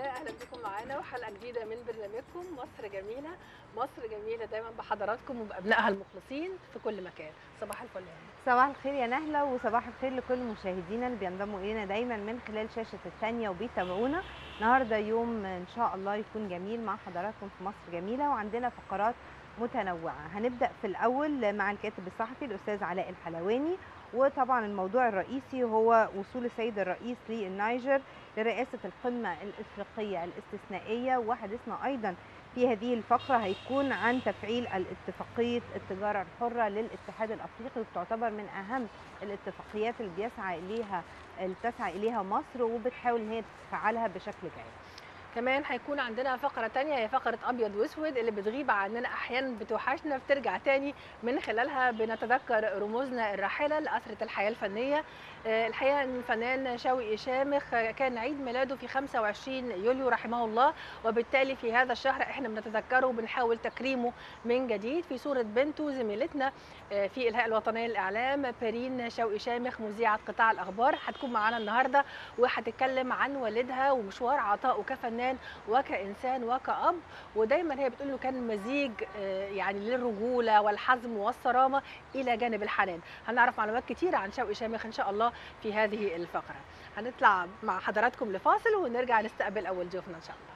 الله اهلا بكم معانا وحلقه جديده من برنامجكم مصر جميله مصر جميله دايما بحضراتكم وبابنائها المخلصين في كل مكان صباح الفل يا هند. صباح الخير يا نهلة وصباح الخير لكل مشاهدينا اللي بينضموا إلينا دايما من خلال شاشة الثانية وبيتابعونا النهارده يوم إن شاء الله يكون جميل مع حضراتكم في مصر جميلة وعندنا فقرات متنوعة هنبدأ في الأول مع الكاتب الصحفي الأستاذ علاء الحلواني وطبعا الموضوع الرئيسي هو وصول السيد الرئيس للنيجر لرئاسة القمة الإفريقية الاستثنائية وحديثنا أيضا في هذه الفقرة هيكون عن تفعيل الاتفاقية التجارة الحرة للاتحاد الأفريقي وبتعتبر من أهم الاتفاقيات اللي بيسعى إليها اللي بتسعى إليها مصر وبتحاول إن هي تفعلها بشكل جيد. كمان هيكون عندنا فقره تانية هي فقره ابيض واسود اللي بتغيب عننا احيانا بتوحشنا بترجع تاني من خلالها بنتذكر رموزنا الراحله لاثره الحياه الفنيه آه، الحقيقه ان الفنان شوقي شامخ آه، كان عيد ميلاده في 25 يوليو رحمه الله وبالتالي في هذا الشهر احنا بنتذكره وبنحاول تكريمه من جديد في صوره بنته زميلتنا آه، في الهيئه الوطنيه للاعلام بيرين شوقي شامخ مذيعه قطاع الاخبار هتكون معانا النهارده وهتتكلم عن والدها ومشوار عطائه كفنان وكانسان وكاب ودايما هي بتقول له كان مزيج آه، يعني للرجوله والحزم والصرامه الى جانب الحنان هنعرف معلومات كتيره عن شوقي شامخ ان شاء الله في هذه الفقره هنطلع مع حضراتكم لفاصل ونرجع نستقبل اول ضيوفنا ان شاء الله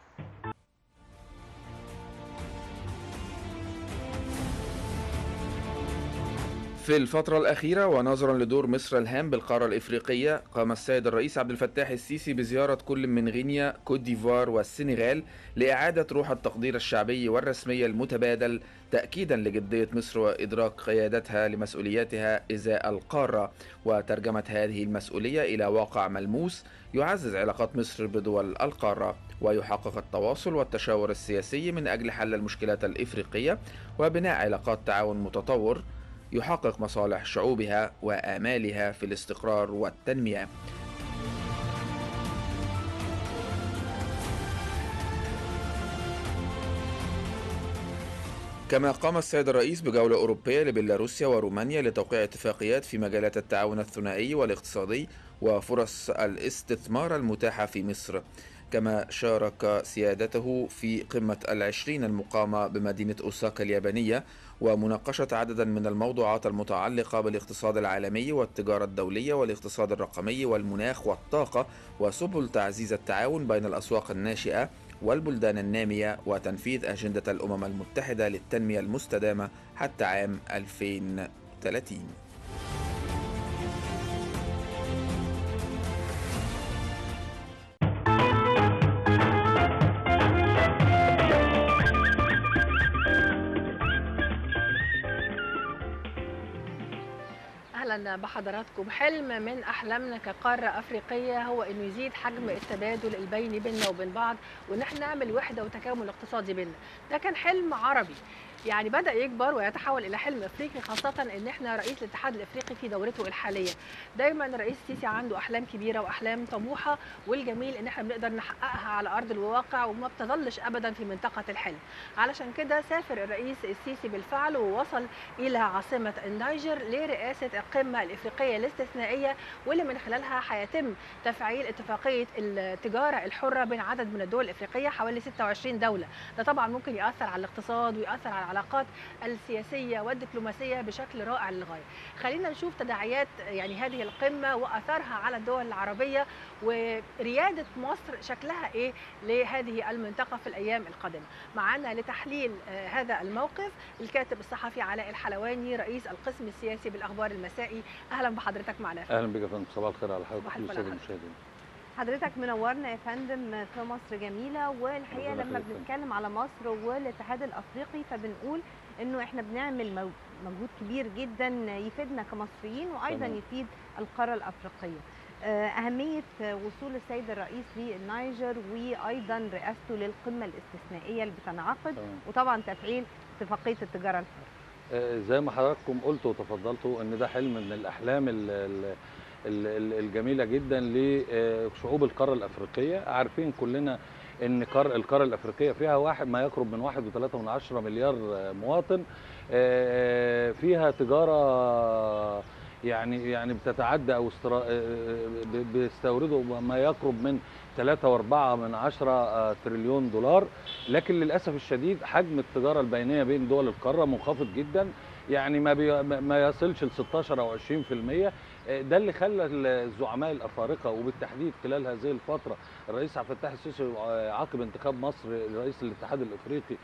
في الفترة الأخيرة ونظرا لدور مصر الهام بالقارة الإفريقية قام السيد الرئيس عبد الفتاح السيسي بزيارة كل من غينيا كوت ديفوار والسنغال لإعادة روح التقدير الشعبي والرسمية المتبادل تأكيدا لجدية مصر وإدراك قيادتها لمسؤولياتها إزاء القارة وترجمة هذه المسؤولية إلى واقع ملموس يعزز علاقات مصر بدول القارة ويحقق التواصل والتشاور السياسي من أجل حل المشكلات الإفريقية وبناء علاقات تعاون متطور يحقق مصالح شعوبها وآمالها في الاستقرار والتنمية. كما قام السيد الرئيس بجولة أوروبية لبيلاروسيا ورومانيا لتوقيع اتفاقيات في مجالات التعاون الثنائي والاقتصادي وفرص الاستثمار المتاحة في مصر كما شارك سيادته في قمة العشرين المقامة بمدينة أوساكا اليابانية ومناقشة عددا من الموضوعات المتعلقة بالاقتصاد العالمي والتجارة الدولية والاقتصاد الرقمي والمناخ والطاقة وسبل تعزيز التعاون بين الأسواق الناشئة والبلدان النامية وتنفيذ أجندة الأمم المتحدة للتنمية المستدامة حتى عام 2030 اهلا بحضراتكم حلم من احلامنا كقاره افريقيه هو انه يزيد حجم التبادل البيني بيننا وبين بعض وان احنا نعمل وحده وتكامل اقتصادي بيننا ده كان حلم عربي يعني بدا يكبر ويتحول الى حلم افريقي خاصه ان احنا رئيس الاتحاد الافريقي في دورته الحاليه دايما الرئيس السيسي عنده احلام كبيره واحلام طموحه والجميل ان احنا بنقدر نحققها على ارض الواقع وما بتظلش ابدا في منطقه الحلم علشان كده سافر الرئيس السيسي بالفعل ووصل الى عاصمه النيجر لرئاسه القمه الافريقيه الاستثنائيه واللي من خلالها هيتم تفعيل اتفاقيه التجاره الحره بين عدد من الدول الافريقيه حوالي 26 دوله ده طبعا ممكن ياثر على الاقتصاد وياثر على العلاقات السياسيه والدبلوماسيه بشكل رائع للغايه خلينا نشوف تداعيات يعني هذه القمه واثارها على الدول العربيه ورياده مصر شكلها ايه لهذه المنطقه في الايام القادمه معنا لتحليل آه، هذا الموقف الكاتب الصحفي علاء الحلواني رئيس القسم السياسي بالاخبار المسائي اهلا بحضرتك معنا اهلا بك يا فندم صباح الخير على صباح حضرتك الفل والساده على المشاهدين حضرتك منورنا يا فندم في مصر جميلة والحقيقة ربنا لما يخليك يا فندم. بنتكلم على مصر والاتحاد الأفريقي فبنقول إنه إحنا بنعمل مو- مجهود كبير جدا يفيدنا كمصريين وأيضا تمام. يفيد القارة الأفريقية آه، أهمية وصول السيد الرئيس للنيجر وأيضا رئاسته للقمة الاستثنائية اللي بتنعقد تمام. وطبعا تفعيل اتفاقية التجارة الحرة آه، زي ما حضراتكم قلتوا وتفضلتوا ان ده حلم من الاحلام ال- ال- ال- ال- الجميله جدا لشعوب القاره الافريقيه عارفين كلنا ان قار- القاره الافريقيه فيها واحد ما يقرب من واحد وثلاثة من عشرة مليار آه، مواطن آه، فيها تجاره يعني يعني بتتعدى او استرا... ب- بيستوردوا ما يقرب من 3.4 من 10 تريليون دولار لكن للاسف الشديد حجم التجاره البينيه بين دول القاره منخفض جدا يعني ما بي... ما يصلش ل 16 او 20% ده اللي خلى الزعماء الافارقه وبالتحديد خلال هذه الفتره الرئيس عبد الفتاح السيسي عقب انتخاب مصر رئيس الاتحاد الافريقي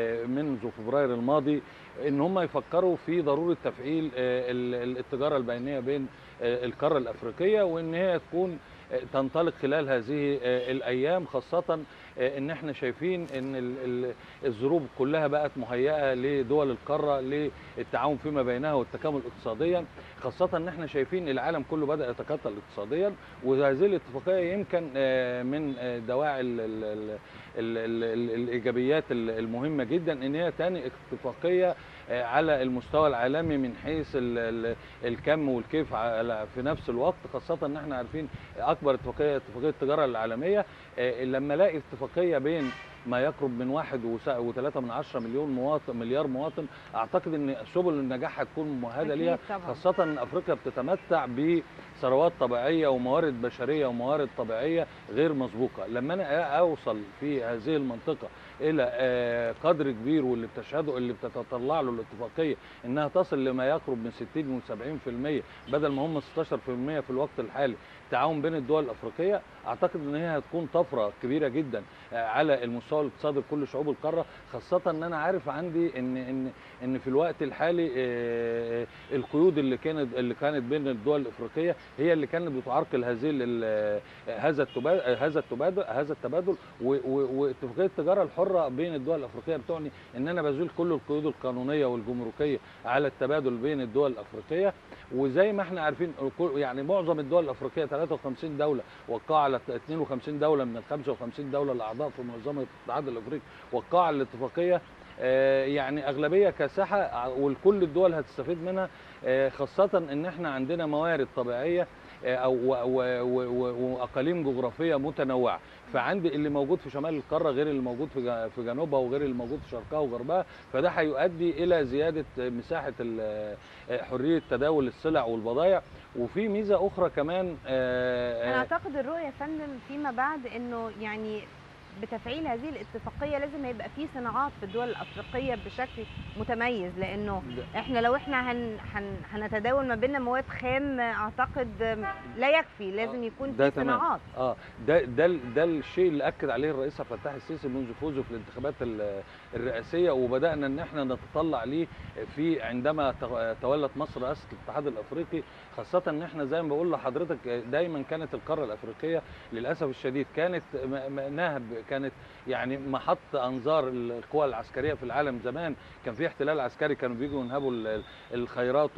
منذ فبراير الماضي ان هم يفكروا في ضروره تفعيل ال- التجاره البينيه بين القاره الافريقيه وان هي تكون تنطلق خلال هذه الايام خاصه ان احنا شايفين ان ال- ال- الظروف كلها بقت مهيئه لدول القاره للتعاون فيما بينها والتكامل اقتصاديا خاصه ان احنا شايفين العالم كله بدا يتكتل اقتصاديا وهذه الاتفاقيه يمكن آه، من آه، دواعي ال- ال- ال- ال- ال- ال- الايجابيات ال- المهمه جدا ان هي تاني اتفاقيه آه، على المستوى العالمي من حيث ال- ال- الكم والكيف على- في نفس الوقت خاصه ان احنا عارفين اكبر اتفاقيه اتفاقيه التجاره العالميه آه، لما الاقي اتفاقيه بين ما يقرب من واحد وس- وثلاثة من عشرة مليون مواطن مليار مواطن اعتقد ان سبل النجاح هتكون ممهده أكيد ليها طبعاً. خاصه ان افريقيا بتتمتع بثروات طبيعيه وموارد بشريه وموارد طبيعيه غير مسبوقه لما انا اوصل في هذه المنطقه الى آه، قدر كبير واللي بتشهده اللي بتتطلع له الاتفاقيه انها تصل لما يقرب من 60 و70% بدل ما هم 16% في الوقت الحالي تعاون بين الدول الافريقيه اعتقد ان هي هتكون طفره كبيره جدا آه، على المستوى الاقتصادي لكل شعوب القاره خاصه ان انا عارف عندي ان ان ان في الوقت الحالي آه، القيود اللي كانت اللي كانت بين الدول الافريقيه هي اللي كانت بتعرقل هذه ال- هذا التبادل هذا التبادل هذا التبادل و- و- واتفاقيه التجاره الحره بين الدول الافريقيه بتعني ان انا بزيل كل القيود القانونيه والجمركيه على التبادل بين الدول الافريقيه وزي ما احنا عارفين كل- يعني معظم الدول الافريقيه 53 دوله وقعوا على 52 دوله من ال 55 دوله الاعضاء في منظمه الاتحاد الافريقي وقعوا على الاتفاقيه آه، يعني اغلبيه كاسحه ع- والكل الدول هتستفيد منها آه، خاصه ان احنا عندنا موارد طبيعيه آه، او و- و- و- و- واقاليم جغرافيه متنوعه فعندي اللي موجود في شمال القاره غير اللي موجود في جا- في جنوبها وغير اللي موجود في شرقها وغربها فده هيؤدي الى زياده مساحه ال- آه، حريه تداول السلع والبضائع وفي ميزه اخرى كمان آه، انا آه، اعتقد الرؤيه يا فندم فيما بعد انه يعني بتفعيل هذه الاتفاقيه لازم يبقى في صناعات في الدول الافريقيه بشكل متميز لانه ده- احنا لو احنا هن هن هنتداول ما بيننا مواد خام اعتقد لا يكفي لازم يكون ده في تمام. صناعات اه ده ده ال- ده الشيء اللي اكد عليه الرئيس عبد الفتاح السيسي منذ فوزه في الانتخابات ال- الرئاسيه وبدانا ان احنا نتطلع ليه في عندما ت- تولت مصر رئاسه الاتحاد الافريقي خاصه ان احنا زي ما بقول لحضرتك دايما كانت القاره الافريقيه للاسف الشديد كانت م- م- نهب كانت يعني محط انظار القوى العسكريه في العالم زمان كان في احتلال عسكري كانوا بيجوا ينهبوا ال- الخيرات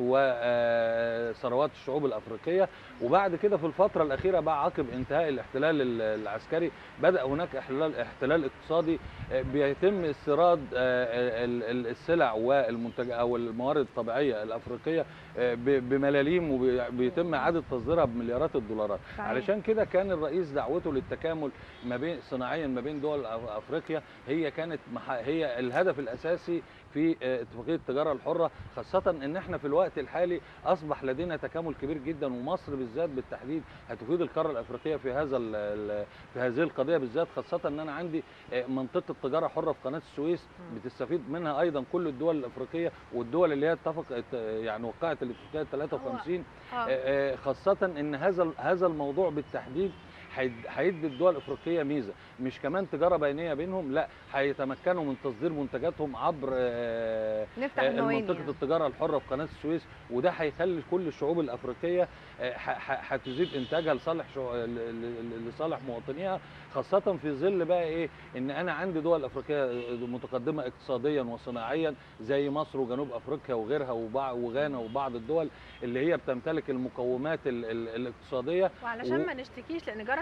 وثروات الشعوب الافريقيه وبعد كده في الفتره الاخيره بقى عقب انتهاء الاحتلال ال- العسكري بدا هناك احتلال احتلال اقتصادي آه، بيتم استيراد آه، ال- ال- السلع والمنتج او الموارد الطبيعيه الافريقيه آه، ب- بملاليم وبيتم اعاده تصديرها بمليارات الدولارات صحيح. علشان كده كان الرئيس دعوته للتكامل ما بين صناعيا ما بين دول أف- افريقيا هي كانت مح- هي الهدف الاساسي في آه، اتفاقيه التجاره الحره خاصه ان احنا في الوقت الحالي اصبح لدينا تكامل كبير جدا ومصر بالذات بالتحديد هتفيد القاره الافريقيه في هذا ال- ال- في هذه القضيه بالذات خاصه ان انا عندي آه، منطقه تجاره حره في قناه السويس مم. بتستفيد منها ايضا كل الدول الافريقيه والدول اللي هي اتفقت آه، يعني وقعت الاتفاقيه 53 آه. آه، آه، خاصة ان هذا هذا الموضوع بالتحديد هيد- هيدي الدول الافريقيه ميزه مش كمان تجاره بينيه بينهم لا هيتمكنوا من تصدير منتجاتهم عبر آه، نفتح آه، المواني منطقه يعني. التجاره الحره في قناه السويس وده هيخلي كل الشعوب الافريقيه آه، ح- ح- هتزيد انتاجها لصالح شعو- ل- ل- لصالح مواطنيها خاصه في ظل بقى ايه ان انا عندي دول افريقيه متقدمه اقتصاديا وصناعيا زي مصر وجنوب افريقيا وغيرها وبع- وغانا وبعض الدول اللي هي بتمتلك المقومات ال- ال- الاقتصاديه وعلشان و- ما نشتكيش لان جرت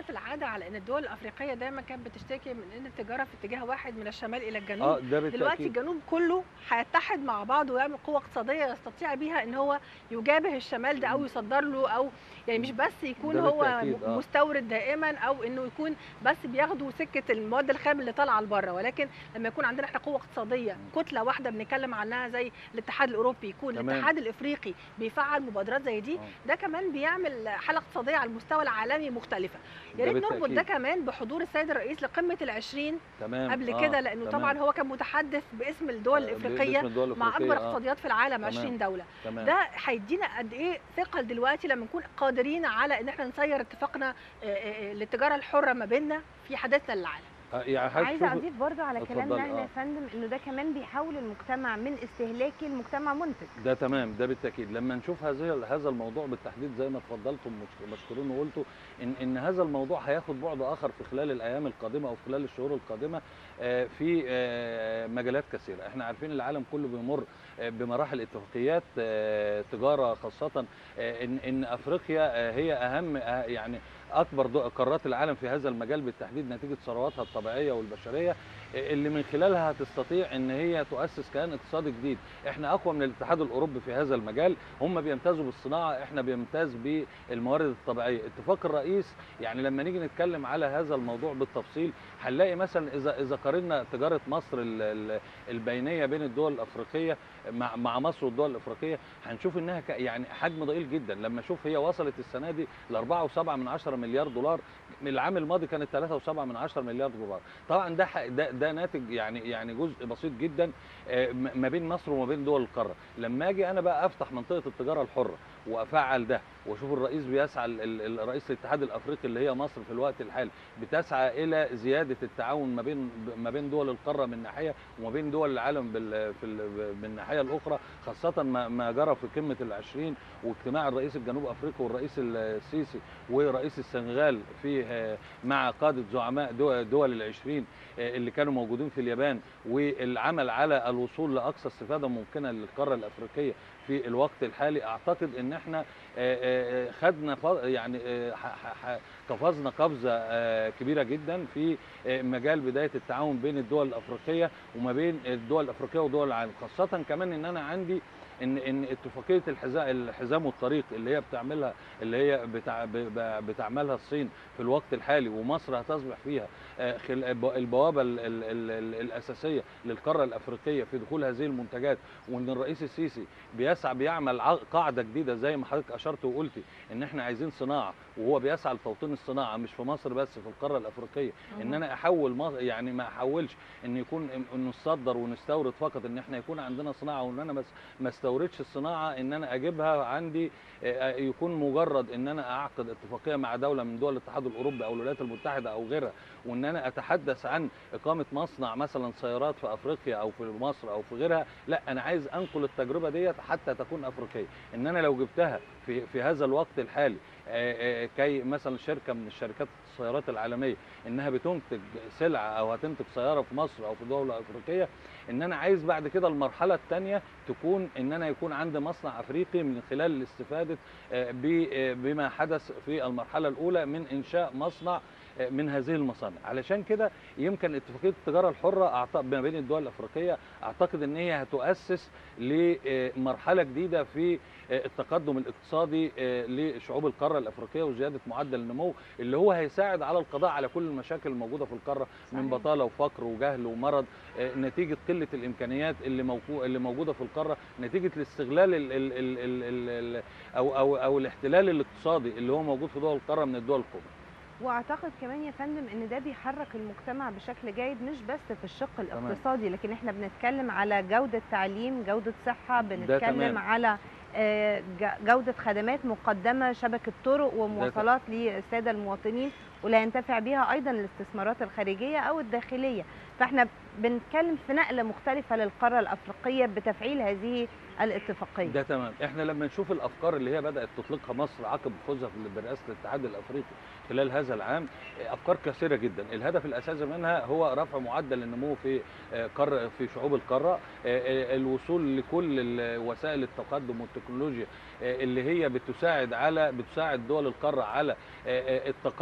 في العاده على ان الدول الافريقيه دايما كانت بتشتكي من ان التجاره في اتجاه واحد من الشمال الى الجنوب اه ده دلوقتي بالتاكيد الجنوب كله هيتحد مع بعض ويعمل قوه اقتصاديه يستطيع بيها ان هو يجابه الشمال ده او يصدر له او يعني مش بس يكون ده هو بالتأكيد، آه. مستورد دائما او انه يكون بس بياخدوا سكه المواد الخام اللي طالعه لبره ولكن لما يكون عندنا احنا قوه اقتصاديه كتله واحده بنتكلم عنها زي الاتحاد الاوروبي يكون تمام. الاتحاد الافريقي بيفعل مبادرات زي دي آه. ده كمان بيعمل حاله اقتصاديه على المستوى العالمي مختلفه يا ده ريت نربط ده بالتأكيد. كمان بحضور السيد الرئيس لقمه العشرين تمام قبل آه، كده لانه تمام. طبعا هو كان متحدث باسم الدول آه، الافريقيه باسم الدول مع الأفريقية، اكبر آه، اقتصاديات في العالم تمام. 20 دوله تمام ده هيدينا قد ايه ثقل دلوقتي لما نكون قادرين على ان احنا نسير اتفاقنا آه، آه، آه، للتجاره الحره ما بيننا في حديثنا للعالم آه، يعني حضرتك عايزه شوفي- اضيف برضو على اتفضلي، كلام نهله آه. يا فندم انه ده كمان بيحول المجتمع من استهلاكي لمجتمع منتج ده تمام ده بالتاكيد لما نشوف هذا هذا الموضوع بالتحديد زي ما اتفضلتم مش- مشكورين وقلتوا ان ان هذا الموضوع هياخد بعد اخر في خلال الايام القادمه او في خلال الشهور القادمه آه، في آه، مجالات كثيره احنا عارفين العالم كله بيمر آه، بمراحل اتفاقيات آه، تجاره خاصه آه، ان ان افريقيا آه، هي اهم آه، يعني اكبر دو- قارات العالم في هذا المجال بالتحديد نتيجه ثرواتها الطبيعيه والبشريه آه، اللي من خلالها تستطيع ان هي تؤسس كيان اقتصادي جديد احنا اقوى من الاتحاد الاوروبي في هذا المجال هم بيمتازوا بالصناعه احنا بيمتاز بالموارد الطبيعيه اتفاق الرئيس يعني لما نيجي نتكلم على هذا الموضوع بالتفصيل هنلاقي مثلا اذا اذا قارنا تجاره مصر ال- ال- البينيه بين الدول الافريقيه مع مع مصر والدول الافريقيه هنشوف انها ك- يعني حجم ضئيل جدا لما اشوف هي وصلت السنه دي ل 4.7 من 10 مليار دولار من العام الماضي كانت 3.7 من 10 مليار دولار طبعا ده ح- ده, ده ناتج يعني يعني جزء بسيط جدا آه، م- ما بين مصر وما بين دول القاره لما اجي انا بقى افتح منطقه التجاره الحره وافعل ده واشوف الرئيس بيسعى ال- ال- الرئيس الاتحاد الافريقي اللي هي مصر في الوقت الحالي بتسعى الى زياده التعاون ما بين ما بين دول القاره من ناحيه وما بين دول العالم بال في ال- من الناحيه الاخرى خاصه ما ما جرى في قمه العشرين واجتماع الرئيس الجنوب افريقي والرئيس السيسي ورئيس السنغال في آه، مع قاده زعماء دو- دول العشرين آه، اللي كانوا موجودين في اليابان والعمل على الوصول لاقصى استفاده ممكنه للقاره الافريقيه في الوقت الحالي اعتقد ان احنا آه، آه، آه، خدنا ف- يعني آه، ح- ح- ح- قفزنا قفزه آه، كبيره جدا في آه، مجال بدايه التعاون بين الدول الافريقيه وما بين الدول الافريقيه ودول العالم خاصه كمان ان انا عندي ان ان اتفاقيه الحزام الحزام والطريق اللي هي بتعملها اللي هي بتع ب- ب- بتعملها الصين في الوقت الحالي ومصر هتصبح فيها آه، خل- الب- البوابه ال ال ال ال الاساسيه للقاره الافريقيه في دخول هذه المنتجات وان الرئيس السيسي بيسعى بيعمل ع- قاعده جديده زي ما حضرتك اشرت وقلتي ان احنا عايزين صناعه وهو بيسعى لتوطين الصناعه مش في مصر بس في القاره الافريقيه ان انا احول مصر يعني ما احولش ان يكون ان نصدر ونستورد فقط ان احنا يكون عندنا صناعه وان انا بس ما استوردش الصناعه ان انا اجيبها عندي آه، يكون مجرد ان انا اعقد اتفاقيه مع دوله من دول الاتحاد الاوروبي او الولايات المتحده او غيرها وان انا اتحدث عن اقامه مصنع مثلا سيارات في افريقيا او في مصر او في غيرها لا انا عايز انقل التجربه ديت حتى تكون افريقيه ان انا لو جبتها في في هذا الوقت الحالي آه، آه، كي مثلا شركه من الشركات السيارات العالميه انها بتنتج سلعه او هتنتج سياره في مصر او في دوله افريقيه ان انا عايز بعد كده المرحله الثانيه تكون ان انا يكون عندي مصنع افريقي من خلال الاستفاده آه، ب- آه، بما حدث في المرحله الاولى من انشاء مصنع آه، من هذه المصانع علشان كده يمكن اتفاقيه التجاره الحره أعت- ما بين الدول الافريقيه اعتقد ان هي هتؤسس لمرحله جديده في آه، التقدم الاقتصادي آه، لشعوب القاره الافريقيه وزياده معدل النمو اللي هو هيساعد على القضاء على كل المشاكل الموجوده في القاره من صحيح. بطاله وفقر وجهل ومرض آه، نتيجه قله الامكانيات اللي موجو- اللي موجوده في القاره نتيجه الاستغلال ال ال ال ال ال ال او او او الاحتلال الاقتصادي اللي هو موجود في دول القاره من الدول الكبرى واعتقد كمان يا فندم ان ده بيحرك المجتمع بشكل جيد مش بس في الشق الاقتصادي لكن احنا بنتكلم على جوده تعليم جوده صحه بنتكلم تمام. على آه، ج- جوده خدمات مقدمه شبكه طرق ومواصلات للساده المواطنين واللي هينتفع بيها ايضا الاستثمارات الخارجيه او الداخليه فاحنا بنتكلم في نقله مختلفه للقاره الافريقيه بتفعيل هذه الاتفاقيه ده تمام احنا لما نشوف الافكار اللي هي بدات تطلقها مصر عقب فوزها في برئاسه الاتحاد الافريقي خلال هذا العام اه، افكار كثيره جدا الهدف الاساسي منها هو رفع معدل النمو في اه، قاره في شعوب القاره اه، اه، الوصول لكل ال- وسائل التقدم والتكنولوجيا اه، اللي هي بتساعد على بتساعد دول القاره على اه، اه، التقارب او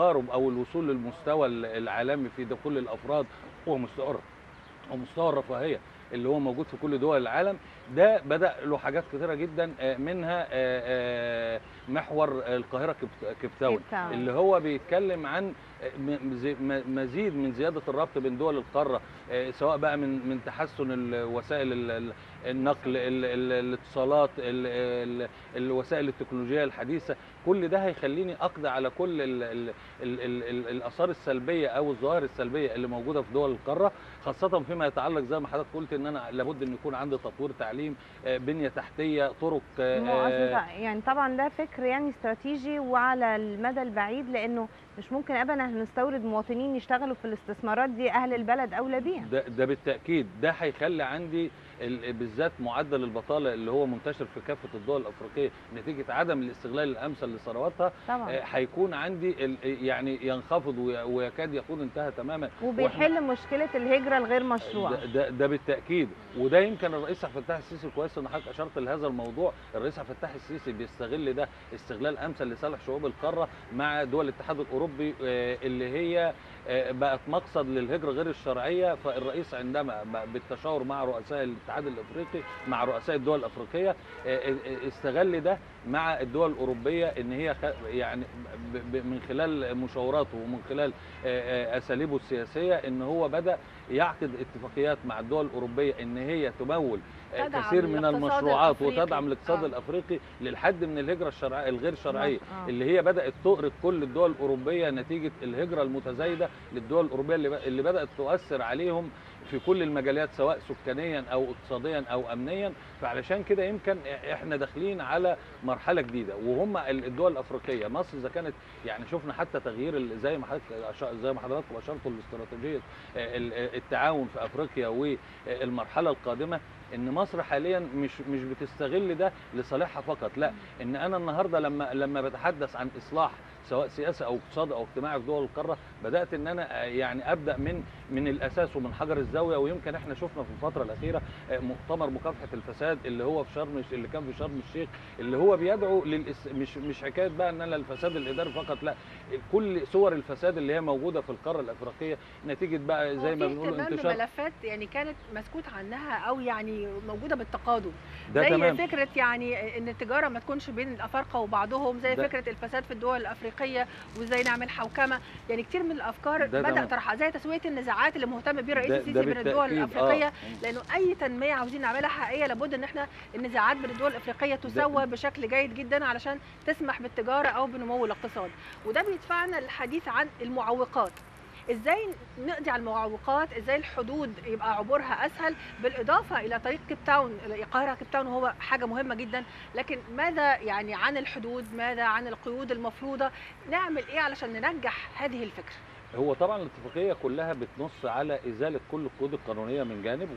او الوصول للمستوى ال- العالمي في دخول الافراد ومستوى ومستوى الرفاهيه اللي هو موجود في كل دول العالم ده بدا له حاجات كثيره جدا آه، منها آه، آه، محور القاهره كيب- كيب تاون كيب تاون. اللي هو بيتكلم عن م- زي- م- مزيد من زياده الربط بين دول القاره آه، سواء بقى من من تحسن الوسائل ال- ال- النقل ال- ال- الاتصالات ال- ال- الوسائل التكنولوجيه الحديثه كل ده هيخليني اقضي على كل ال ال ال ال ال الاثار السلبيه او الظواهر السلبيه اللي موجوده في دول القاره خاصه فيما يتعلق زي ما حضرتك قلت ان انا لابد ان يكون عندي تطوير تعليم آه، بنيه تحتيه طرق آه، مؤسسة يعني طبعا ده فكر يعني استراتيجي وعلى المدى البعيد لانه مش ممكن ابدا هنستورد مواطنين يشتغلوا في الاستثمارات دي اهل البلد اولى بيها ده, ده بالتاكيد ده هيخلي عندي ال- بالذات معدل البطاله اللي هو منتشر في كافه الدول الافريقيه نتيجه عدم الاستغلال الامثل لثرواتها طبعا آه، هيكون عندي ال- يعني ينخفض وي- ويكاد يكون انتهى تماما وبيحل مشكله الهجره الغير مشروعه ده, ده, ده بالتاكيد وده يمكن الرئيس عبد الفتاح السيسي كويس ان حضرتك اشرت لهذا الموضوع الرئيس عبد الفتاح السيسي بيستغل ده استغلال امثل لصالح شعوب القاره مع دول الاتحاد الاوروبي آه، اللي هي آه، بقت مقصد للهجره غير الشرعيه فالرئيس عندما ب- بالتشاور مع رؤساء الاتحاد الافريقي مع رؤساء الدول الافريقيه آه، آه، استغل ده مع الدول الاوروبيه ان هي خ- يعني ب- ب- من خلال مشاوراته ومن خلال آه، آه، اساليبه السياسيه ان هو بدا يعقد اتفاقيات مع الدول الاوروبيه ان هي تمول آه، تدعم كثير من الاقتصاد المشروعات الأفريقي. وتدعم الاقتصاد آه. الافريقي للحد من الهجره الشرعيه الغير شرعيه آه. اللي هي بدات تؤرق كل الدول الاوروبيه نتيجه الهجره المتزايده للدول الاوروبيه اللي ب- اللي بدات تؤثر عليهم في كل المجالات سواء سكانيا او اقتصاديا او امنيا فعلشان كده يمكن احنا داخلين على مرحله جديده وهم ال- الدول الافريقيه مصر اذا كانت يعني شفنا حتى تغيير ال- زي ما حضرتك أش- زي ما حضراتكم اشرتوا لاستراتيجيه ال- التعاون في افريقيا والمرحله القادمه ان مصر حاليا مش مش بتستغل ده لصالحها فقط لا ان انا النهارده لما لما بتحدث عن اصلاح سواء سياسي او اقتصادي او اجتماعي في دول القاره بدات ان انا آه، يعني ابدا من من الاساس ومن حجر الزاويه ويمكن احنا شفنا في الفتره الاخيره آه، مؤتمر مكافحه الفساد اللي هو في شرم الش- اللي كان في شرم الشيخ اللي هو بيدعو للإس... مش مش حكايه بقى ان انا الفساد الاداري فقط لا كل صور الفساد اللي هي موجوده في القاره الافريقيه نتيجه بقى زي ما هو في بنقول اهتمام انتشار بملفات يعني كانت مسكوت عنها او يعني موجوده بالتقادم ده زي تمام فكره يعني ان التجاره ما تكونش بين الافارقه وبعضهم زي ده- فكره الفساد في الدول الافريقيه وازاي نعمل حوكمه يعني كتير من الافكار ده بدا تمام. طرحها زي تسويه النزاعات اللي مهتم بيه الرئيس ده- السيسي ده بين الدول بالتأكيد، الافريقيه آه. لانه اي تنميه عاوزين نعملها حقيقيه لابد ان احنا النزاعات بين الدول الافريقيه تسوى بشكل جيد جدا علشان تسمح بالتجاره او بنمو الاقتصاد وده بيدفعنا للحديث عن المعوقات ازاي نقضي على المعوقات ازاي الحدود يبقى عبورها اسهل بالاضافه الى طريق كيب تاون القاهره كيب تاون هو حاجه مهمه جدا لكن ماذا يعني عن الحدود ماذا عن القيود المفروضه نعمل ايه علشان ننجح هذه الفكره هو طبعا الاتفاقيه كلها بتنص على ازاله كل القيود القانونيه من جانب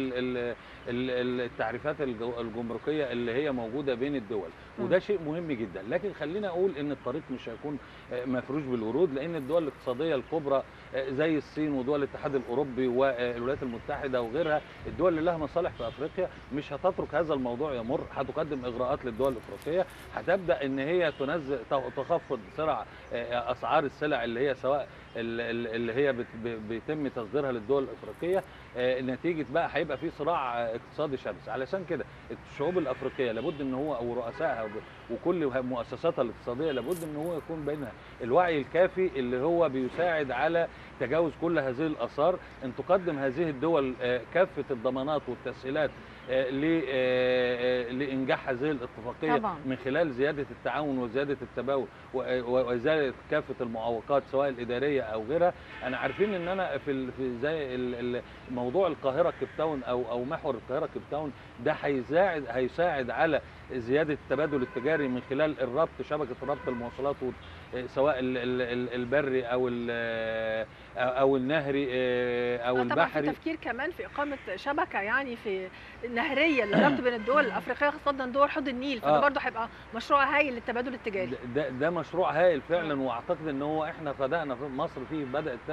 والتعريفات الجمركيه اللي هي موجوده بين الدول وده شيء مهم جدا لكن خلينا اقول ان الطريق مش هيكون آه، مفروش بالورود لان الدول الاقتصاديه الكبرى آه، زي الصين ودول الاتحاد الاوروبي والولايات المتحده وغيرها الدول اللي لها مصالح في افريقيا مش هتترك هذا الموضوع يمر هتقدم اغراءات للدول الافريقيه هتبدا ان هي تنزل تخفض سرعه آه، اسعار السلع اللي هي سواء ال- ال- اللي هي بت- ب- بيتم تصديرها للدول الافريقيه آه، نتيجه بقى هيبقى في صراع آه، اقتصادي شرس علشان كده الشعوب الافريقيه لابد ان هو او رؤسائها وب- وكل مؤسساتها الاقتصاديه لابد ان هو يكون بينها الوعي الكافي اللي هو بيساعد على تجاوز كل هذه الاثار ان تقدم هذه الدول آه، كافه الضمانات والتسهيلات آه، ل- آه، آه، لانجاح هذه الاتفاقيه طبعاً. من خلال زياده التعاون وزياده التباول و- و- وازاله كافه المعوقات سواء الاداريه او غيرها انا عارفين ان انا في ال- في زي ال- ال- موضوع القاهره كيب تاون او او محور القاهره كيب تاون ده هيساعد هيساعد على زياده التبادل التجاري من خلال الربط شبكه ربط المواصلات و- سواء ال- ال- ال- البري او ال- او النهري او آه، طبعا في البحري تفكير كمان في اقامه شبكه يعني في نهريه للربط بين الدول الافريقيه خاصه دول حوض النيل فده آه. برضه هيبقى مشروع هايل للتبادل التجاري ده ده مشروع هايل فعلا واعتقد ان هو احنا بدانا في مصر فيه بدات فعلا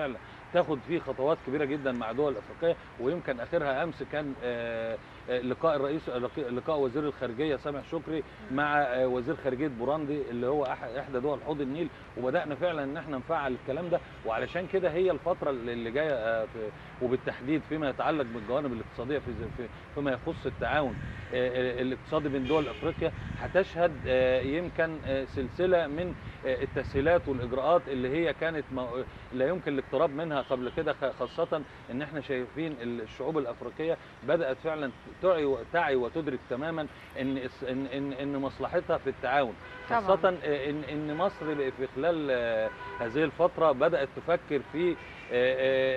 تاخد فيه خطوات كبيره جدا مع دول افريقيه ويمكن اخرها امس كان آه، آه، لقاء الرئيس لقاء- لقاء وزير الخارجيه سامح شكري مع آه، وزير خارجيه بوراندي اللي هو أح- احدى دول حوض النيل وبدانا فعلا ان احنا نفعل الكلام ده وعلشان كده هي الفتره اللي اللي جايه آه، في- وبالتحديد فيما يتعلق بالجوانب الاقتصاديه في في- فيما يخص التعاون آه، آه، الاقتصادي بين دول افريقيا هتشهد آه، يمكن آه، سلسله من آه، التسهيلات والاجراءات اللي هي كانت مو- لا يمكن الاقتراب منها قبل كده خ- خاصه ان احنا شايفين الشعوب الافريقيه بدات فعلا تعي تعي وتدرك تماما ان الس- ان ان, إن مصلحتها في التعاون طبعاً. خاصه آه، ان ان مصر في خلال آه، هذه الفتره بدات تفكر في آه، آه،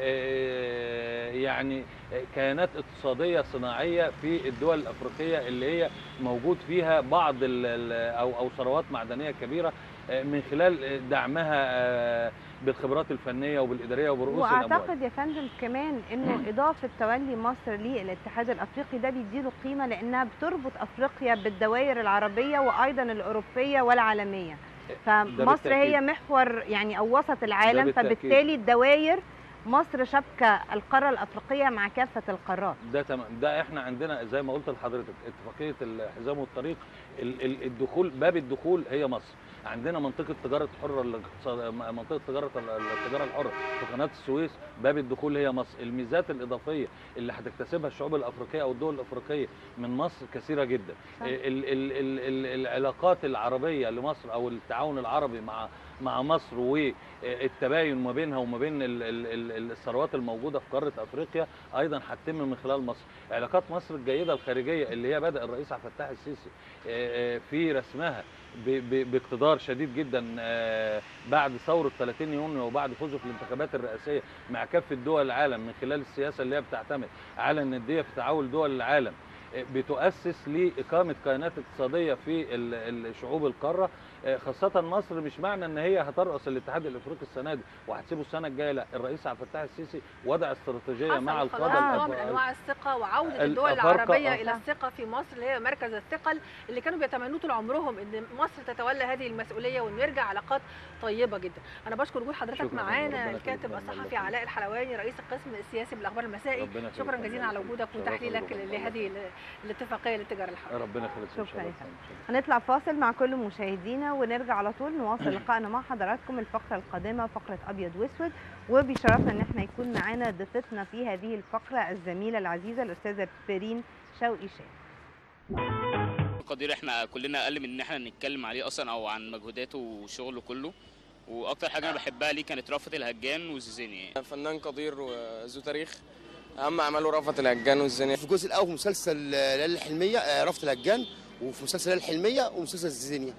آه، يعني كيانات اقتصاديه صناعيه في الدول الافريقيه اللي هي موجود فيها بعض ال- ال- او او ثروات معدنيه كبيره آه، من خلال دعمها آه، بالخبرات الفنيه وبالاداريه وبرؤوس الاموال واعتقد يا فندم كمان انه اضافه تولي مصر للاتحاد الافريقي ده بيديله قيمه لانها بتربط افريقيا بالدوائر العربيه وايضا الاوروبيه والعالميه فمصر هي بالتأكيد. محور يعني او وسط العالم بالتأكيد. فبالتالي الدوائر مصر شبكه القاره الافريقيه مع كافه القارات ده تمام ده احنا عندنا زي ما قلت لحضرتك اتفاقيه الحزام والطريق ال- ال- الدخول باب الدخول هي مصر عندنا منطقه تجاره حره الاقتصاد منطقه تجاره ال- التجاره الحره في قناه السويس باب الدخول هي مصر الميزات الاضافيه اللي هتكتسبها الشعوب الافريقيه او الدول الافريقيه من مصر كثيره جدا صح. ال ال ال ال العلاقات العربيه لمصر او التعاون العربي مع مع مصر والتباين ما بينها وما بين ال- ال- ال- الثروات الموجوده في قاره افريقيا ايضا هتتم من خلال مصر علاقات مصر الجيده الخارجيه اللي هي بدا الرئيس عبد الفتاح السيسي آه، آه، في رسمها ب- ب- باقتدار شديد جدا آه، بعد ثوره 30 يونيو وبعد فوزه في الانتخابات الرئاسيه مع كافه دول العالم من خلال السياسه اللي هي بتعتمد على النديه في تعاون دول العالم آه، بتؤسس لاقامه كيانات اقتصاديه في ال- الشعوب القاره آه، خاصه مصر مش معنى ان هي هترأس الاتحاد الافريقي السنه دي وهتسيبه السنه الجايه لا الرئيس عبد الفتاح السيسي وضع استراتيجيه حصل مع خلاص القاده نوع من الأف- انواع الثقه وعوده الدول الأفارقة- العربيه آه. الى الثقه في مصر اللي هي مركز الثقل اللي كانوا بيتمنوه طول عمرهم ان مصر تتولى هذه المسؤوليه وان يرجع علاقات طيبه جدا انا بشكر وجود حضرتك شكراً، ربنا معانا يخليك، الكاتب ربنا الصحفي يخليك. علاء الحلواني رئيس القسم السياسي بالاخبار المسائي ربنا يخليك، شكرا ربنا جزيلا على يخليك. وجودك شرفنا وتحليلك بوجودك. لهذه ال- الاتفاقيه للتجاره الحره ربنا يخليك شكراً شكرا يا هنطلع فاصل مع كل مشاهدينا ونرجع على طول نواصل لقائنا مع حضراتكم الفقره القادمه فقره ابيض واسود وبيشرفنا ان احنا يكون معانا ضيفتنا في هذه الفقره الزميله العزيزه الاستاذه بيرين شوقي شاه قدير احنا كلنا اقل من ان احنا نتكلم عليه اصلا او عن مجهوداته وشغله كله واكتر حاجه انا بحبها ليه كانت رأفت الهجان وزيزيني فنان قدير وذو تاريخ اهم اعماله رأفت الهجان والزني في الجزء الاول في مسلسل ليالي الحلميه آه، رفت الهجان وفي مسلسل ليالي الحلميه ومسلسل الزيزينيا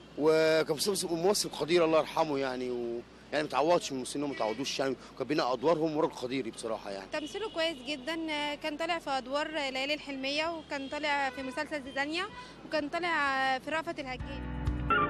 وكان مسلسل ممثل قدير الله يرحمه يعني و يعني ما تعوضش من الممثلين ما تعوضوش يعني كان بينقى ادوارهم وراجل قديري بصراحه يعني تمثيله كويس جدا كان طالع في ادوار ليالي الحلميه وكان طالع في مسلسل زيزانيا وكان طالع في رأفت الهجان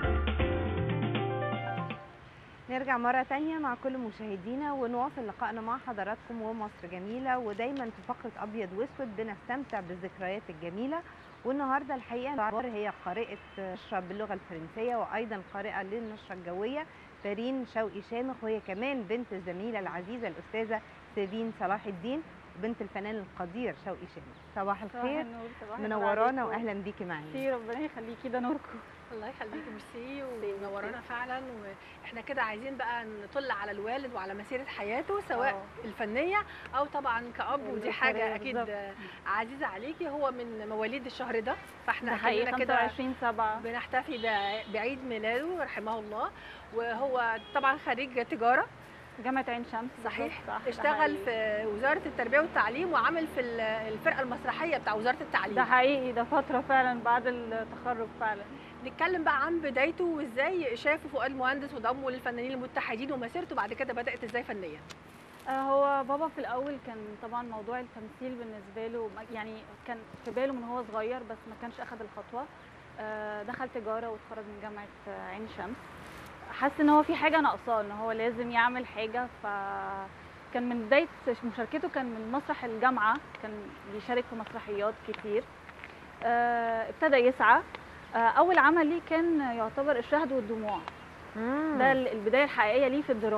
نرجع مرة تانية مع كل مشاهدينا ونواصل لقائنا مع حضراتكم ومصر جميلة ودايما في فقرة أبيض وأسود بنستمتع بالذكريات الجميلة والنهاردة الحقيقة العبار هي قارئة نشرة باللغة الفرنسية وأيضا قارئة للنشرة الجوية فرين شوقي شامخ وهي كمان بنت الزميلة العزيزة الأستاذة سيفين صلاح الدين وبنت الفنان القدير شوقي شامخ صباح الخير النور صباح منورانا وأهلا بيكي معانا ميرسي ربنا يخليكي ده نوركم الله يخليكي ميرسي ومنورانا فعلا واحنا كده عايزين بقى نطل على الوالد وعلى مسيره حياته سواء آه. الفنيه او طبعا كاب ودي الأسرية حاجه اكيد بالظبط. عزيزه عليكي هو من مواليد الشهر ده فاحنا ده حقيقي كلنا كده 25 7 بنحتفي ب- بعيد ميلاده رحمه الله وهو طبعا خريج تجاره جامعة عين شمس صحيح بالظبط، صح ده اشتغل حقيقي. في وزاره التربيه والتعليم وعمل في ال- الفرقه المسرحيه بتاع وزاره التعليم ده حقيقي ده فترة فعلا بعد التخرج فعلا نتكلم بقى عن بدايته وازاي شافه فؤاد مهندس وضمه للفنانين المتحدين ومسيرته بعد كده بدات ازاي فنيا آه، هو بابا في الأول كان طبعا موضوع التمثيل بالنسبة له ما- يعني كان في باله من هو صغير بس ما كانش أخد الخطوة آه، دخل تجارة واتخرج من جامعة آه، عين شمس حس ان هو في حاجة ناقصاه ان هو لازم يعمل حاجة ف كان من بداية مشاركته كان من مسرح الجامعة كان بيشارك في مسرحيات كتير آه، ابتدى يسعى آه، أول عمل ليه كان يعتبر الشهد والدموع ده ال- البداية الحقيقية ليه في الدراما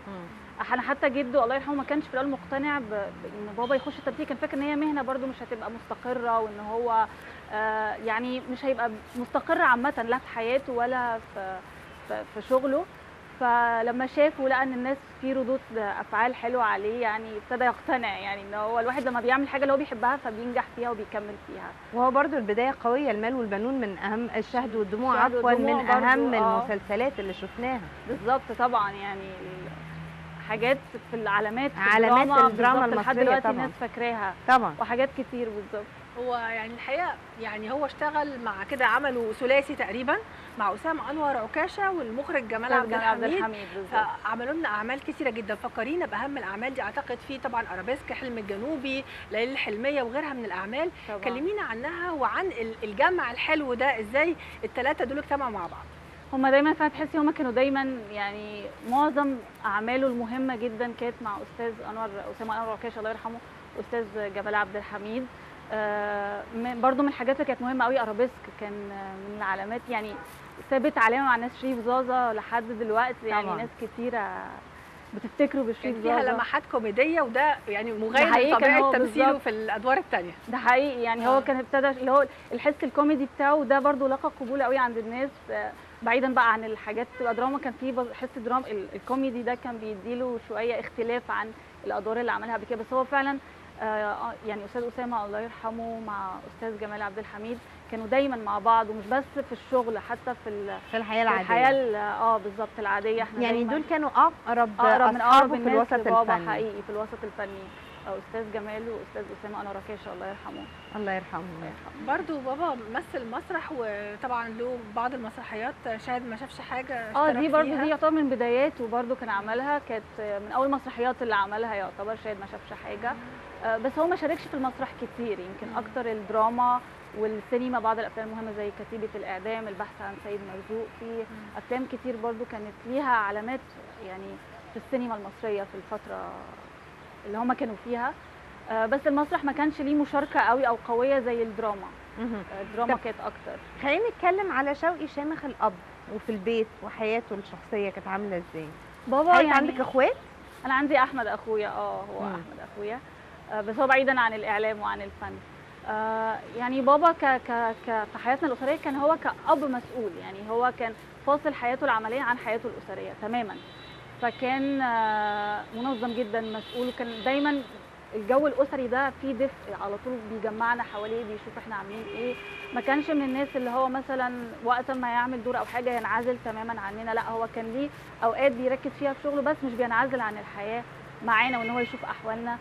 انا حتى جده الله يرحمه ما كانش في الاول مقتنع ب- بان بابا يخش التمثيل كان فاكر ان هي مهنه برده مش هتبقى مستقره وان هو آه، يعني مش هيبقى مستقر عامه لا في حياته ولا في في- في شغله فلما شاف ولقى ان الناس في ردود افعال حلوه عليه يعني ابتدى يقتنع يعني ان هو الواحد لما بيعمل حاجه اللي هو بيحبها فبينجح فيها وبيكمل فيها وهو برضو البدايه قويه المال والبنون من اهم الشهد والدموع الشهد عفوا والدموع من برضو، اهم آه. المسلسلات اللي شفناها بالظبط طبعا يعني حاجات في العلامات في علامات الدراما الدراما بالظبط لحد المصرية دلوقتي طبعاً. الناس فاكراها طبعا وحاجات كتير بالظبط هو يعني الحقيقه يعني هو اشتغل مع كده عملوا ثلاثي تقريبا مع اسامه انور عكاشه والمخرج جمال عبد جمال عبد الحميد الحميد بالظبط عملوا لنا اعمال كثيره جدا فكرينا باهم الاعمال دي اعتقد في طبعا ارابيسك حلم الجنوبي ليالي الحلميه وغيرها من الاعمال طبعاً. كلمينا عنها وعن ال- الجمع الحلو ده ازاي الثلاثه دول اجتمعوا مع بعض هما دايما فعلا تحسي هما كانوا دايما يعني معظم اعماله المهمه جدا كانت مع استاذ انور اسامه انور عكاشه الله يرحمه واستاذ جمال عبد الحميد آه من- برضو من الحاجات اللي كانت مهمه قوي ارابيسك كان آه، من العلامات يعني سابت علامه مع ناس شريف زازا لحد دلوقتي يعني طبعاً. ناس كتيره بتفتكره بشريف كان فيها زازا لمحات كوميديه وده يعني مغاير حقيقي كان لطبيعه هو تمثيله بالظبط. في الادوار الثانيه ده حقيقي يعني هو آه. كان ابتدى اللي هو الحس الكوميدي بتاعه ده برضو لقى قبول قوي عند الناس آه، بعيدا بقى عن الحاجات تبقى دراما كان فيه بز- حس دراما ال- الكوميدي ده كان بيديله شويه اختلاف عن الادوار اللي عملها قبل كده بس هو فعلا آه، آه، يعني استاذ اسامه الله يرحمه مع استاذ جمال عبد الحميد كانوا دايما مع بعض ومش بس في الشغل حتى في ال- في الحياه في العاديه الحياه ال- اه بالظبط العاديه احنا يعني دايماً دول كانوا اقرب اقرب من أصحابه اقرب في الناس الوسط لبابا الفني حقيقي في الوسط الفني آه، استاذ جمال واستاذ اسامه انور عكاشه الله يرحمه الله يرحمه برضو بابا مثل مسرح وطبعا له بعض المسرحيات شاهد ما شافش حاجه اه اشترك دي برضو فيها. دي يعتبر من بداياته برضو كان عملها كانت من اول المسرحيات اللي عملها يعتبر شاهد ما شافش حاجه آه، بس هو ما شاركش في المسرح كتير يمكن اكتر الدراما والسينما بعض الافلام المهمه زي كتيبه الاعدام البحث عن سيد مرزوق في افلام كتير برضو كانت ليها علامات يعني في السينما المصريه في الفتره اللي هم كانوا فيها آه، بس المسرح ما كانش ليه مشاركه قوي او قويه زي الدراما مهم. آه، الدراما طب- كانت اكتر خلينا نتكلم على شوقي شامخ الاب وفي البيت وحياته الشخصيه كانت عامله ازاي بابا حضرتك يعني عندك اخوات انا عندي احمد اخويا اه هو مم. احمد اخويا آه، بس هو بعيدا عن الاعلام وعن الفن آه، يعني بابا ك ك ك في حياتنا الاسريه كان هو كاب مسؤول يعني هو كان فاصل حياته العمليه عن حياته الاسريه تماما فكان آه، منظم جدا مسؤول وكان دايما الجو الاسري ده فيه دفء على طول بيجمعنا حواليه بيشوف احنا عاملين ايه ما كانش من الناس اللي هو مثلا وقت ما يعمل دور او حاجه ينعزل تماما عننا لا هو كان ليه اوقات بيركز فيها في شغله بس مش بينعزل عن الحياه معانا وان هو يشوف احوالنا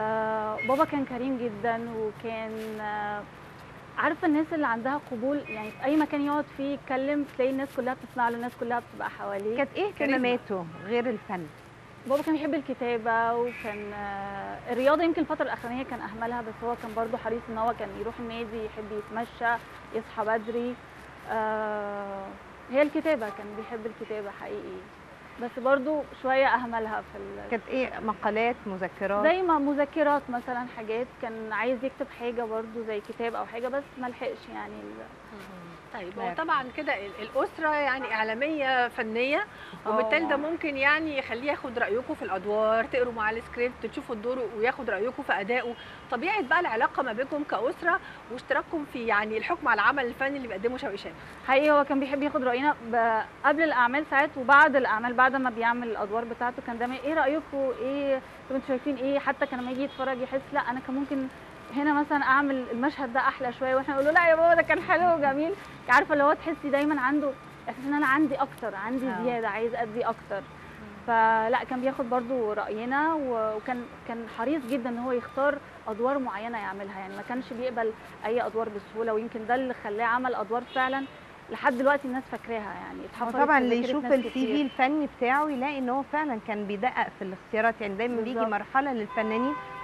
آه بابا كان كريم جدا وكان آه عارفه الناس اللي عندها قبول يعني في اي مكان يقعد فيه يتكلم تلاقي الناس كلها بتسمع له الناس كلها بتبقى حواليه كانت ايه كاريزما. اهتماماته غير الفن بابا كان بيحب الكتابة وكان آه، الرياضة يمكن الفترة الأخرانية كان أهملها بس هو كان برضو حريص إن هو كان يروح النادي يحب يتمشى يصحى بدري آه، هي الكتابة كان بيحب الكتابة حقيقي بس برضو شوية أهملها في ال... كانت ايه مقالات مذكرات زي ما مذكرات مثلا حاجات كان عايز يكتب حاجة برضو زي كتاب أو حاجة بس ملحقش يعني ال... طيب لا هو يرحمه. طبعا كده ال- الاسره يعني اعلاميه فنيه وبالتالي ده آه. ممكن يعني يخليه ياخد رايكم في الادوار تقروا مع السكريبت تشوفوا الدور وياخد رايكم في ادائه طبيعه بقى العلاقه ما بينكم كاسره واشتراككم في يعني الحكم على العمل الفني اللي بيقدمه شوقي شامخ حقيقي هو كان بيحب ياخد راينا ب- قبل الاعمال ساعات وبعد الاعمال بعد ما بيعمل الادوار بتاعته كان دايما ايه رايكم ايه طب انتوا شايفين ايه حتى كان لما يجي يتفرج يحس لا انا كان ممكن هنا مثلا اعمل المشهد ده احلى شويه واحنا نقول له لا يا بابا ده كان حلو وجميل عارفه اللي هو تحسي دايما عنده احساس ان انا عندي اكتر عندي آه. زياده عايز ادي اكتر فلا كان بياخد برضو راينا و- وكان كان حريص جدا ان هو يختار ادوار معينه يعملها يعني ما كانش بيقبل اي ادوار بسهوله ويمكن ده اللي خلاه عمل ادوار فعلا لحد دلوقتي الناس فاكراها يعني اتحفرت وطبعا في اللي ذاكرة يشوف ناس السي في كتير. الفني بتاعه يلاقي ان هو فعلا كان بيدقق في الاختيارات يعني دايما بيجي بالظبط. مرحله للفنانين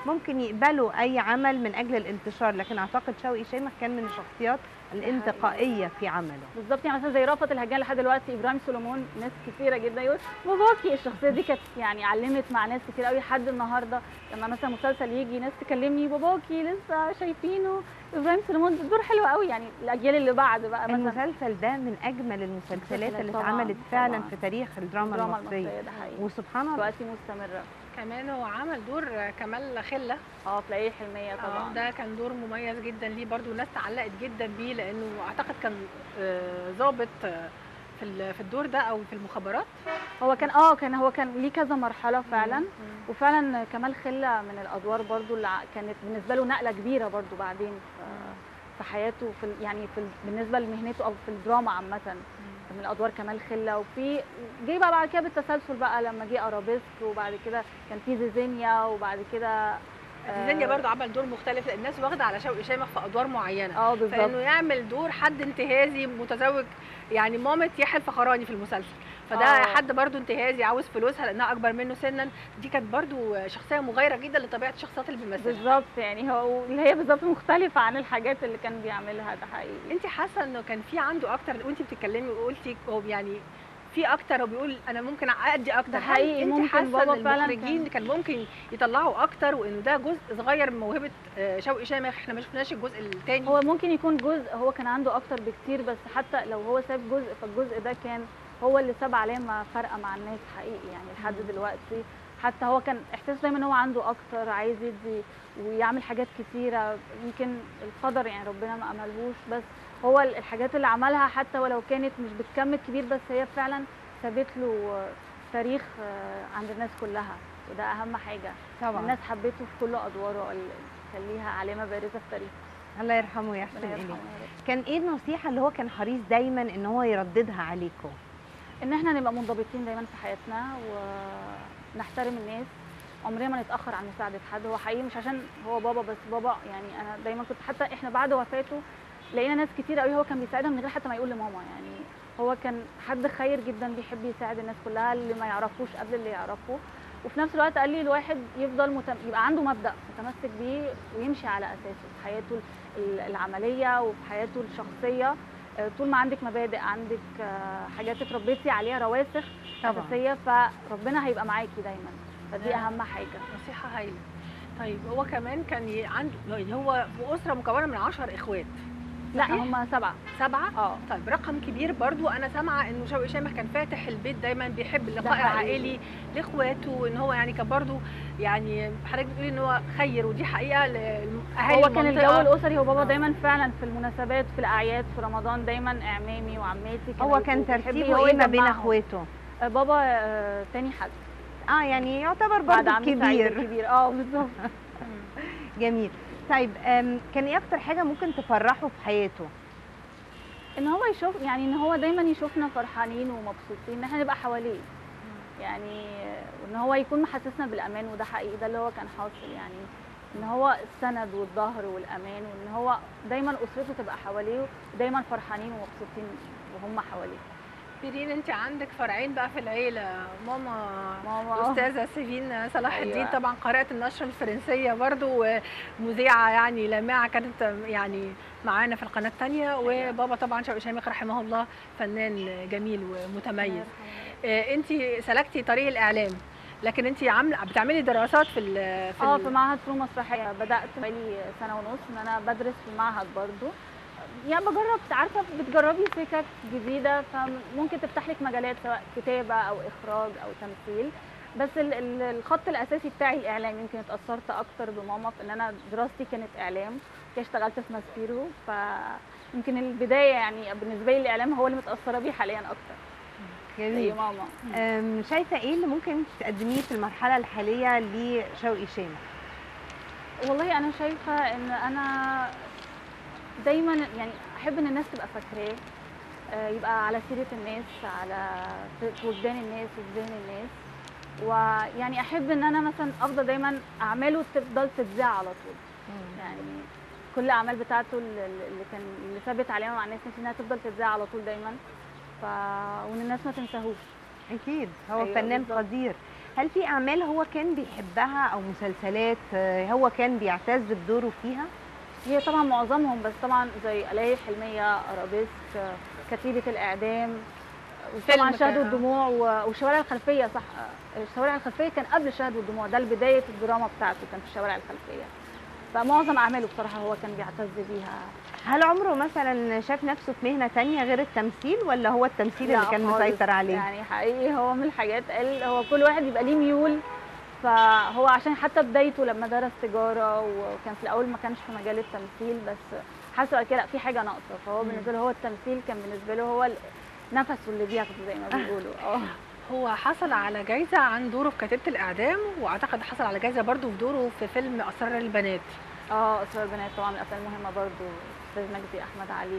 ممكن يقبلوا اي عمل من اجل الانتشار لكن اعتقد شوقي شامخ كان من الشخصيات الانتقائيه في عمله بالظبط يعني مثلا زي رأفت الهجان لحد دلوقتي ابراهيم سولومون ناس كثيره جدا يقول باباكي الشخصيه دي كانت يعني علمت مع ناس كتير قوي لحد النهارده لما مثلا مسلسل يجي ناس تكلمني باباكي لسه شايفينه ابراهيم سولومون دور حلو قوي يعني الاجيال اللي بعد بقى مثلا المسلسل ده من اجمل المسلسلات اللي طبعاً، اتعملت فعلا طبعاً. في تاريخ الدراما, الدراما المصريه المصريه ده حقيقي وسبحان الله دلوقتي مستمره كمان هو عمل دور كمال خله اه في ليالي الحلميه آه، طبعا ده كان دور مميز جدا ليه برضو الناس تعلقت جدا بيه لانه اعتقد كان آه، ضابط آه، في ال- في الدور ده او في المخابرات هو كان اه كان هو كان ليه كذا مرحله فعلا وفعلا كمال خله من الادوار برضو اللي ع- كانت بالنسبه له نقله كبيره برضو بعدين في, في حياته في ال- يعني في ال- بالنسبه لمهنته او في الدراما عامه من الادوار كمال خله وفي جه بقى بعد كده بالتسلسل بقى لما جه ارابيسك وبعد كده كان في زيزينيا وبعد كده آه، زيزينيا برضو عمل دور مختلف لان الناس واخده على شوقي شامخ في ادوار معينه اه فانه بالظبط يعمل دور حد انتهازي متزوج يعني مامة يحيى الفخراني في المسلسل فده آه. حد برضو انتهازي عاوز فلوسها لانها اكبر منه سنا دي كانت برضو شخصيه مغايره جدا لطبيعه الشخصيات اللي بيمثلها بالظبط يعني هو اللي هي بالظبط مختلفه عن الحاجات اللي كان بيعملها ده حقيقي انت حاسه انه كان في عنده اكتر وانت بتتكلمي وقلتي هو يعني في اكتر هو بيقول انا ممكن ادي اكتر ده هل حقيقي، انت ممكن حاسه بابا ان فعلاً المخرجين كان ممكن يطلعوا اكتر وانه ده جزء صغير من موهبه آه، شوقي شامخ احنا ما شفناش الجزء الثاني هو ممكن يكون جزء هو كان عنده اكتر بكتير بس حتى لو هو ساب جزء فالجزء ده كان هو اللي ساب علامه فارقه مع الناس حقيقي يعني لحد دلوقتي حتى هو كان احساس دايما ان هو عنده اكتر عايز يدي ويعمل حاجات كتيره يمكن القدر يعني ربنا ما املهوش بس هو ال- الحاجات اللي عملها حتى ولو كانت مش بتكمل كبير بس هي فعلا سابت له تاريخ آه، عند الناس كلها وده اهم حاجه طبعا الناس حبته في كل ادواره ال- كان ليها علامه بارزه في تاريخه الله يرحمه ويحسن ربنا اليه يرحمه يا رب. كان ايه النصيحه اللي هو كان حريص دايما ان هو يرددها عليكم ان احنا نبقى منضبطين دايما في حياتنا ونحترم الناس عمرنا ما نتاخر عن مساعده حد هو حقيقي مش عشان هو بابا بس بابا يعني انا دايما كنت حتى احنا بعد وفاته لقينا ناس كتير قوي هو كان بيساعدها من غير حتى ما يقول لماما يعني هو كان حد خير جدا بيحب يساعد الناس كلها اللي ما يعرفوش قبل اللي يعرفه وفي نفس الوقت قال لي الواحد يفضل متم... يبقى عنده مبدا متمسك بيه ويمشي على اساسه في حياته ال- العمليه وفي حياته الشخصيه آه، طول ما عندك مبادئ عندك آه، حاجات اتربيتي عليها رواسخ طبعا اساسيه فربنا هيبقى معاكي دايما فدي نعم. اهم حاجه نصيحه هايله طيب هو كمان كان ي- عنده يعني هو في اسره مكونه من 10 اخوات لا صحيح؟ هم سبعه سبعه اه طيب رقم كبير برضو انا سامعه انه شوقي شامخ كان فاتح البيت دايما بيحب اللقاء حقيقي. العائلي لاخواته وان هو يعني كان برضو يعني حضرتك بتقولي ان هو خير ودي حقيقه لاهالي هو كان الجو المنطقة. الاسري هو بابا آه. دايما فعلا في المناسبات في الاعياد في رمضان دايما اعمامي وعماتي كانوا هو كان يبقوا بيحب ترتيبه هو ايه ما بين يجمعهم. اخواته آه، بابا آه، تاني حد اه يعني يعتبر بعد برضه عمي سعيد كبير الكبير اه بالظبط جميل طيب أم، كان ايه اكتر حاجه ممكن تفرحه في حياته ان هو يشوف يعني ان هو دايما يشوفنا فرحانين ومبسوطين ان احنا نبقى حواليه يعني وان هو يكون محسسنا بالامان وده حقيقي ده اللي هو كان حاصل يعني ان هو السند والظهر والامان وان هو دايما اسرته تبقى حواليه ودايما فرحانين ومبسوطين وهم حواليه شيرين انت عندك فرعين بقى في العيله ماما ماما استاذه سيفين صلاح أيوة. الدين طبعا قارئه النشره الفرنسيه برضو ومذيعه يعني لامعه كانت يعني معانا في القناه الثانيه وبابا طبعا شوقي شامخ رحمه الله فنان جميل ومتميز انت سلكتي طريق الاعلام لكن انت عامله بتعملي دراسات في ال في اه ال- في معهد فنون مسرحيه بدات بقالي سنه ونص ان انا بدرس في المعهد برضو يعني بجرب عارفه بتجربي سكك جديده فممكن تفتح لك مجالات سواء كتابه او اخراج او تمثيل بس ال- ال- الخط الاساسي بتاعي الاعلام يمكن اتاثرت اكتر بماما في ان انا دراستي كانت اعلام كده اشتغلت في ماسبيرو فيمكن البدايه يعني بالنسبه لي الاعلام هو اللي متاثره بيه حاليا اكتر زي جميل ماما أم، شايفه ايه اللي ممكن تقدميه في المرحله الحاليه لشوقي شامخ والله انا شايفه ان انا دايما يعني احب ان الناس تبقى فاكراه آه، يبقى على سيره الناس على في في وجدان الناس وفي ذهن الناس ويعني احب ان انا مثلا افضل دايما اعماله تفضل تتذاع على طول يعني كل الاعمال بتاعته اللي اللي كان اللي ثابت عليها مع الناس نفسي انها تفضل تتذاع على طول دايما ف وان الناس ما تنساهوش اكيد هو أيوة فنان بالظبط. قدير هل في اعمال هو كان بيحبها او مسلسلات آه، هو كان بيعتز بدوره فيها هي طبعا معظمهم بس طبعا زي الاقي حلميه ارابيسك آه، كتيبه الاعدام وطبعا فيلم شهد كان- والدموع و- والشوارع الخلفيه صح آه، الشوارع الخلفيه كان قبل شهد والدموع ده بدايه الدراما بتاعته كان في الشوارع الخلفيه فمعظم اعماله بصراحه هو كان بيعتز بيها هل عمره مثلا شاف نفسه في مهنه تانية غير التمثيل ولا هو التمثيل اللي لا كان خالص. مسيطر عليه يعني حقيقي هو من الحاجات قال هو كل واحد بيبقى ليه ميول فهو عشان حتى بدايته لما درس تجاره وكان في الاول ما كانش في مجال التمثيل بس حس بعد كده لا في حاجه ناقصه فهو بالنسبه له هو التمثيل كان بالنسبه له هو ال- نفسه اللي بياخده زي ما بيقولوا اه هو حصل على جايزة عن دوره في كتيبة الإعدام وأعتقد حصل على جايزة برضو في دوره في فيلم أسرار البنات اه اسرار البنات طبعا من الافلام المهمه برضو استاذ مجدي احمد علي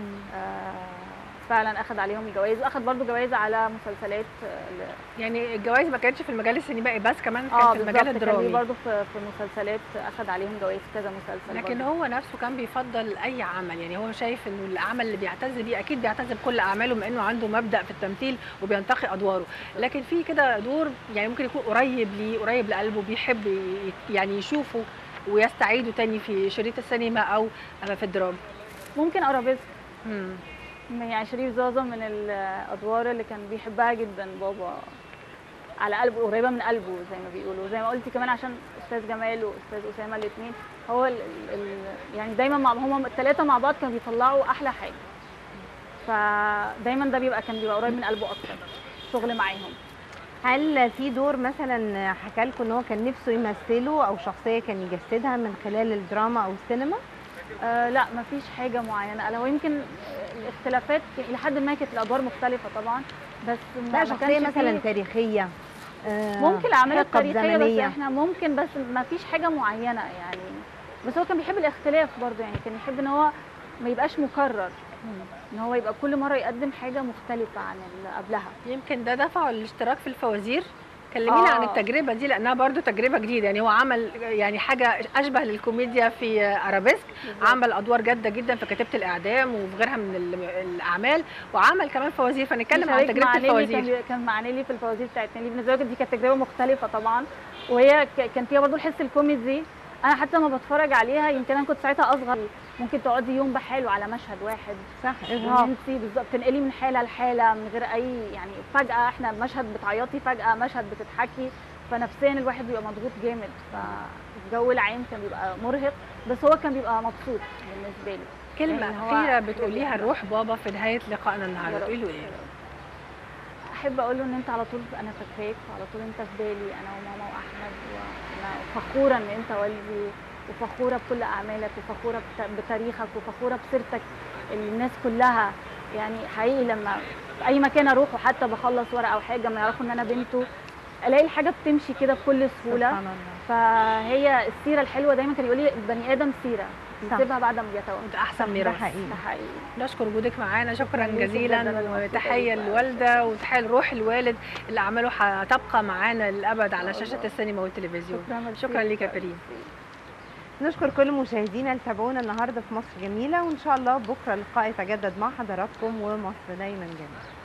آه فعلا اخذ عليهم الجوائز واخذ برضو جوائز على مسلسلات آه، ل- يعني الجوائز ما كانتش في المجال السينمائي بس كمان كان اه في المجال بالظبط كان ليه الدرامي برضو في في مسلسلات اخذ عليهم جوائز كذا مسلسل لكن برضو. هو نفسه كان بيفضل اي عمل يعني هو شايف انه العمل اللي بيعتز بيه اكيد بيعتز بكل اعماله بما انه عنده مبدا في التمثيل وبينتقي ادواره لكن في كده دور يعني ممكن يكون قريب ليه قريب لقلبه بيحب ي- يعني يشوفه ويستعيده تاني في شريط السينما او في الدراما ممكن ارابيسك مم. يعني شريف زازا من الادوار اللي كان بيحبها جدا بابا على قلبه قريبه من قلبه زي ما بيقولوا زي ما قلتي كمان عشان استاذ جمال واستاذ اسامه الاثنين هو ال ال يعني دايما مع هم الثلاثه مع بعض كانوا بيطلعوا احلى حاجه فدايما ده بيبقى كان بيبقى قريب من قلبه اكتر شغل معاهم هل في دور مثلا حكى لكم ان هو كان نفسه يمثله او شخصيه كان يجسدها من خلال الدراما او السينما آه لا مفيش حاجه معينه قال هو يمكن الاختلافات الى حد ما كانت الادوار مختلفه طبعا بس ما- لا ما شخصيه كانش مثلا فيه- تاريخيه آه، ممكن الاعمال حقب التاريخيه بس زمنية. احنا ممكن بس ما فيش حاجه معينه يعني بس هو كان بيحب الاختلاف برضه يعني كان يحب ان هو ما يبقاش مكرر ان هو يبقى كل مره يقدم حاجه مختلفه عن اللي قبلها يمكن ده دفعه الاشتراك في الفوازير كلمينا آه. عن التجربه دي لانها برضو تجربه جديده يعني هو عمل يعني حاجه اشبه للكوميديا في ارابيسك عمل ادوار جاده جدا في كتيبه الاعدام وفي غيرها من ال- الاعمال وعمل كمان فوازير فنتكلم عن شارك تجربه مع نيلي الفوازير كان كان مع نيلي في الفوازير بتاعت نيلي بالنسبه لي دي كانت تجربه مختلفه طبعا وهي ك- كان فيها برضه الحس الكوميدي انا حتى لما بتفرج عليها يمكن انا كنت ساعتها اصغر ممكن تقعدي يوم بحاله على مشهد واحد صح ارهاق وانتي بالظبط تنقلي من حاله لحاله من غير اي يعني فجاه احنا مشهد بتعيطي فجاه مشهد بتضحكي فنفسيا الواحد بيبقى مضغوط جامد فالجو العام كان بيبقى مرهق بس هو كان بيبقى مبسوط بالنسبه لي كلمه يعني هو اخيره حاجة بتقوليها بيعملها. لروح بابا في نهايه لقائنا يا النهارده رب. تقولي له ايه احب اقول له ان انت على طول انا فاكراك وعلى طول انت في بالي انا وماما واحمد وانا فخوره ان انت والدي وفخوره بكل اعمالك وفخوره بت- بتاريخك وفخوره بسيرتك اللي الناس كلها يعني حقيقي لما في اي مكان اروح وحتى بخلص ورقه او حاجه ما يعرفوا ان انا بنته الاقي الحاجه بتمشي كده بكل سهوله سبحان الله فهي السيره الحلوه دايما كان يقول لي البني ادم سيره صح. يسيبها بعد ما بيتوفى انت احسن ده ميراث حقيقي ده حقيقي نشكر وجودك معانا شكرا شكراً ليكي جزيلا جداً، أنا مبسوطة وتحيه جداً. للوالده وتحيه لروح الوالد اللي اعماله هتبقى معانا للابد على شاشه السينما والتلفزيون شكرا شكرا ليك يا بريم نشكر كل مشاهدينا اللي تابعونا النهارده في مصر جميله وان شاء الله بكره اللقاء يتجدد مع حضراتكم ومصر دايما جميله